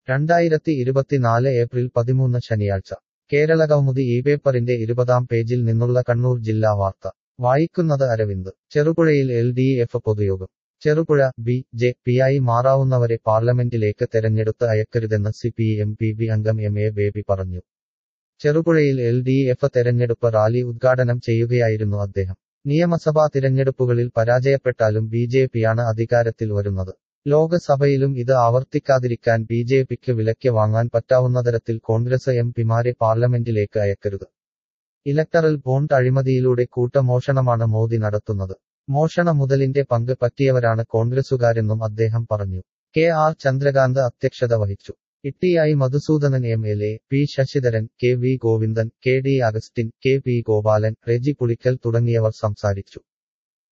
രണ്ടായിരത്തി ഇരുപത്തിനാല് ഏപ്രിൽ പതിമൂന്ന് ശനിയാഴ്ച കേരള കൗമുദി ഈ പേപ്പറിന്റെ ഇരുപതാം പേജിൽ നിന്നുള്ള കണ്ണൂർ ജില്ലാ വാർത്ത വായിക്കുന്നത് അരവിന്ദ് ചെറുപുഴയിൽ എൽ ഡി എഫ് പൊതുയോഗം ചെറുപുഴ ബി ജെ പിയായി മാറാവുന്നവരെ പാർലമെന്റിലേക്ക് തെരഞ്ഞെടുത്ത് അയക്കരുതെന്ന് C P M P B അംഗം എം എ ബേബി പറഞ്ഞു ചെറുപുഴയിൽ എൽ ഡി എഫ് തെരഞ്ഞെടുപ്പ് റാലി ഉദ്ഘാടനം ചെയ്യുകയായിരുന്നു അദ്ദേഹം നിയമസഭാ തിരഞ്ഞെടുപ്പുകളിൽ പരാജയപ്പെട്ടാലും ബി ജെ പിയാണ് അധികാരത്തിൽ വരുന്നത് ലോക്സഭയിലും ഇത് ആവർത്തിക്കാതിരിക്കാൻ ബി ജെ പിക്ക് വിലയ്ക്ക് വാങ്ങാൻ പറ്റാവുന്ന തരത്തിൽ കോൺഗ്രസ് എം പിമാരെ പാർലമെന്റിലേക്ക് അയക്കരുത് ഇലക്ടറൽ ബോണ്ട് അഴിമതിയിലൂടെ കൂട്ടമോഷണമാണ് മോദി നടത്തുന്നത് മോഷണ മുതലിന്റെ പങ്ക് പറ്റിയവരാണ് കോൺഗ്രസുകാരെന്നും അദ്ദേഹം പറഞ്ഞു കെ ആർ ചന്ദ്രകാന്ത് അധ്യക്ഷത വഹിച്ചു ഇട്ടിയായി Madhusudanan M L A P Sasidharan K V Govindan K D Augustine K P Gopalan Reji Pulickal തുടങ്ങിയവർ സംസാരിച്ചു